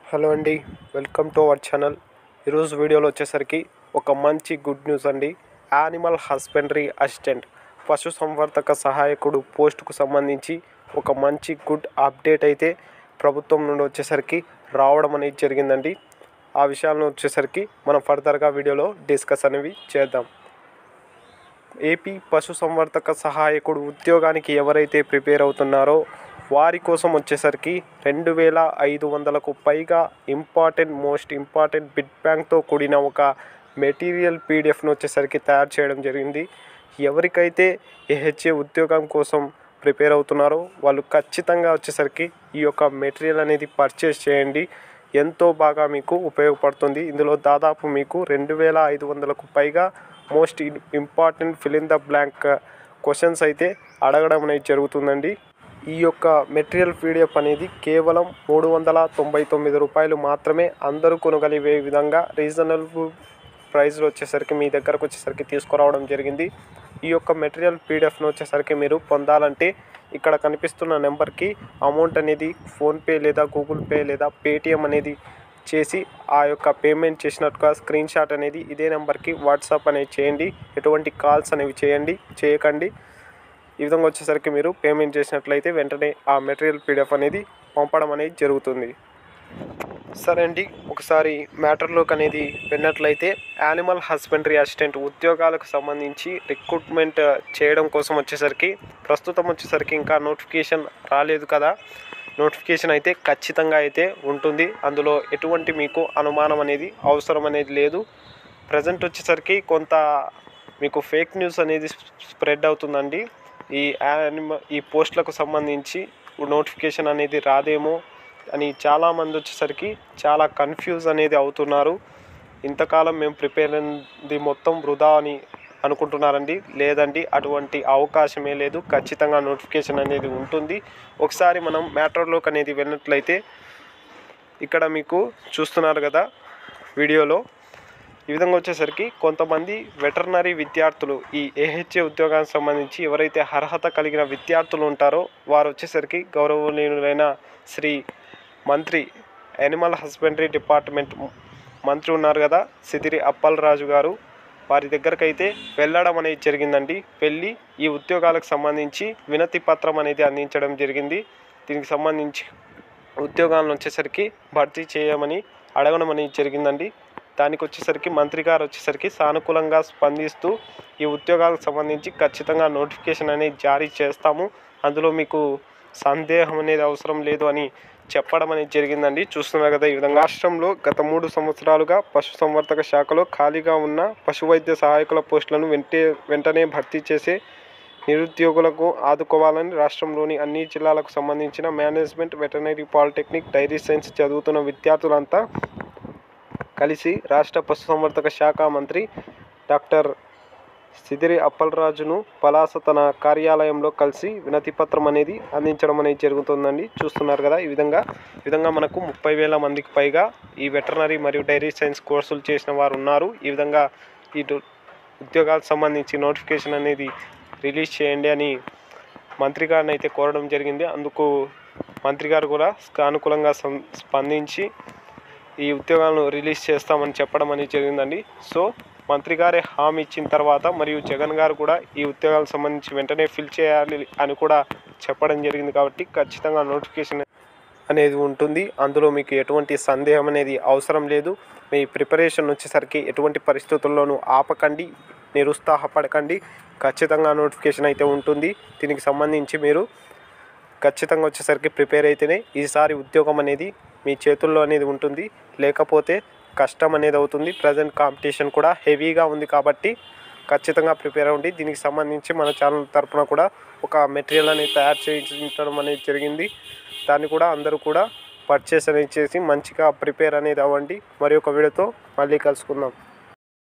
hello అండి welcome to our channel ఈరోజు వీడియోలో వచ్చేసరికి ఒక మంచి గుడ్ న్యూస్ అండి యానిమల్ హస్బెండరీ అసిస్టెంట్ పశు సంవర్ధక సహాయకుడు పోస్టుకు సంబంధించి ఒక మంచి గుడ్ అప్డేట్ అయితే ప్రభుత్వం నుండి వచ్చేసరికి రావడం అనేది జరిగిందండి ఆ విషయాలను వచ్చేసరికి మనం ఫర్దర్గా వీడియోలో డిస్కస్ అనేవి చేద్దాం ఏపీ పశు సంవర్ధక సహాయకుడు ఉద్యోగానికి ఎవరైతే ప్రిపేర్ అవుతున్నారో వారి కోసం వచ్చేసరికి రెండు వేల ఐదు వందలకు పైగా ఇంపార్టెంట్ మోస్ట్ ఇంపార్టెంట్ బిడ్ బ్యాంక్తో కూడిన ఒక మెటీరియల్ పీడిఎఫ్ను వచ్చేసరికి తయారు చేయడం జరిగింది ఎవరికైతే ఏహెచ్ఏ ఉద్యోగం కోసం ప్రిపేర్ అవుతున్నారో వాళ్ళు ఖచ్చితంగా వచ్చేసరికి ఈ యొక్క మెటీరియల్ అనేది పర్చేస్ చేయండి ఎంతో బాగా మీకు ఉపయోగపడుతుంది ఇందులో దాదాపు మీకు రెండు వేల ఐదు వందలకు పైగా most important fill in the blank questions అయితే అడగడం అనేది జరుగుతుందండి ఈ యొక్క మెటీరియల్ పీడిఎఫ్ అనేది కేవలం మూడు వందల తొంభై తొమ్మిది రూపాయలు మాత్రమే అందరూ కొనగలిగే విధంగా రీజనబుల్ ప్రైస్లో వచ్చేసరికి మీ దగ్గరకు వచ్చేసరికి తీసుకురావడం జరిగింది ఈ యొక్క మెటీరియల్ పీడిఎఫ్ను వచ్చేసరికి మీరు పొందాలంటే ఇక్కడ కనిపిస్తున్న నెంబర్కి అమౌంట్ అనేది ఫోన్పే లేదా గూగుల్ పే లేదా పేటిఎం అనేది చేసి ఆ యొక్క పేమెంట్ చేసినట్టుగా స్క్రీన్ షాట్ అనేది ఇదే నెంబర్కి వాట్సాప్ అనేది చేయండి ఎటువంటి కాల్స్ అనేవి చేయండి చేయకండి ఈ విధంగా వచ్చేసరికి మీరు పేమెంట్ చేసినట్లయితే వెంటనే ఆ మెటీరియల్ పీడిఎఫ్ అనేది పంపడం అనేది జరుగుతుంది సరే అండి ఒకసారి మ్యాటర్లోకి అనేది వెళ్ళినట్లయితే యానిమల్ హస్బెండరీ అసిస్టెంట్ ఉద్యోగాలకు సంబంధించి రిక్రూట్మెంట్ చేయడం కోసం వచ్చేసరికి ప్రస్తుతం వచ్చేసరికి ఇంకా నోటిఫికేషన్ రాలేదు కదా నోటిఫికేషన్ అయితే ఖచ్చితంగా అయితే ఉంటుంది అందులో ఎటువంటి మీకు అనుమానం అనేది అవసరం అనేది లేదు ప్రజెంట్ వచ్చేసరికి కొంత మీకు ఫేక్ న్యూస్ అనేది స్ప్రెడ్ అవుతుందండి ఈ యానిమ ఈ పోస్టులకు సంబంధించి నోటిఫికేషన్ అనేది రాదేమో అని చాలామంది వచ్చేసరికి చాలా కన్ఫ్యూజ్ అనేది అవుతున్నారు ఇంతకాలం మేము ప్రిపేర్ అయింది మొత్తం వృధా అని అనుకుంటున్నారండి లేదండి అటువంటి అవకాశమే లేదు ఖచ్చితంగా నోటిఫికేషన్ అనేది ఉంటుంది ఒకసారి మనం మ్యాటర్లోకి అనేది వెళ్ళినట్లయితే ఇక్కడ మీకు చూస్తున్నారు కదా వీడియోలో ఈ విధంగా వచ్చేసరికి కొంతమంది వెటర్నరీ విద్యార్థులు ఈ ఏహెచ్ఏ ఉద్యోగానికి సంబంధించి ఎవరైతే అర్హత కలిగిన విద్యార్థులు ఉంటారో వారు వచ్చేసరికి గౌరవనీయులైన శ్రీ మంత్రి యానిమల్ హస్బెండరీ డిపార్ట్మెంట్ మంత్రి ఉన్నారు కదా సిదిరి అప్పలరాజు గారు వారి దగ్గరకు అయితే వెళ్ళడం అనేది జరిగిందండి వెళ్ళి ఈ ఉద్యోగాలకు సంబంధించి వినతి పత్రం అనేది అందించడం జరిగింది దీనికి సంబంధించి ఉద్యోగాలను వచ్చేసరికి భర్తీ చేయమని అడగడం అనేది జరిగిందండి దానికి వచ్చేసరికి మంత్రి గారు వచ్చేసరికి సానుకూలంగా స్పందిస్తూ ఈ ఉద్యోగాలకు సంబంధించి ఖచ్చితంగా నోటిఫికేషన్ అనేది జారీ చేస్తాము అందులో మీకు సందేహం అనేది అవసరం లేదు అని చెప్పడం అనేది జరిగిందండి చూస్తున్నారు కదా ఈ విధంగా రాష్ట్రంలో గత మూడు సంవత్సరాలుగా పశు సంవర్ధక శాఖలో ఖాళీగా ఉన్న పశు వైద్య సహాయకుల పోస్టులను వెంటే వెంటనే భర్తీ చేసే నిరుద్యోగులకు ఆదుకోవాలని రాష్ట్రంలోని అన్ని జిల్లాలకు సంబంధించిన management veterinary polytechnic dairy science చదువుతున్న విద్యార్థులంతా కలిసి రాష్ట్ర పశుసంవర్ధక శాఖ మంత్రి డాక్టర్ సిదిరి అప్పలరాజును పలాస తన కార్యాలయంలో కలిసి వినతి పత్రం అనేది అందించడం అనేది జరుగుతుందండి చూస్తున్నారు కదా ఈ విధంగా ఈ విధంగా మనకు ముప్పై వేల మందికి పైగా ఈ వెటర్నరీ మరియు డైరీ సైన్స్ కోర్సులు చేసిన వారు ఉన్నారు ఈ విధంగా ఈ డు- ఉద్యోగాలకు సంబంధించి నోటిఫికేషన్ అనేది రిలీజ్ చేయండి అని మంత్రి గారిని అయితే కోరడం జరిగింది అందుకు మంత్రి గారు కూడా సానుకూలంగా సం- స్పందించి ఈ ఉద్యోగాలను రిలీజ్ చేస్తామని చెప్పడం అనేది జరిగిందండి సో మంత్రి గారే హామీ ఇచ్చిన తర్వాత మరియు జగన్ గారు కూడా ఈ ఉద్యోగాలకు సంబంధించి వెంటనే ఫిల్ చేయాలి అని కూడా చెప్పడం జరిగింది కాబట్టి ఖచ్చితంగా నోటిఫికేషన్ అనేది ఉంటుంది అందులో మీకు ఎటువంటి సందేహం అనేది అవసరం లేదు మీ ప్రిపరేషన్ వచ్చేసరికి ఎటువంటి పరిస్థితుల్లోనూ ఆపకండి నిరుత్సాహపడకండి ఖచ్చితంగా నోటిఫికేషన్ అయితే ఉంటుంది దీనికి సంబంధించి మీరు ఖచ్చితంగా వచ్చేసరికి ప్రిపేర్ అయితేనే ఈసారి ఉద్యోగం అనేది మీ చేతుల్లో అనేది ఉంటుంది లేకపోతే కష్టం అనేది అవుతుంది ప్రజెంట్ కాంపిటీషన్ కూడా హెవీగా ఉంది కాబట్టి ఖచ్చితంగా ప్రిపేర్ అవ్వండి దీనికి సంబంధించి మన ఛానల్ తరపున కూడా ఒక మెటీరియల్ అనేది తయారు చేయించడం అనేది జరిగింది దాన్ని కూడా అందరూ కూడా పర్చేస్ అనేది చేసి మంచిగా ప్రిపేర్ అనేది అవ్వండి మరి ఒక వీడియోతో మళ్ళీ కలుసుకుందాం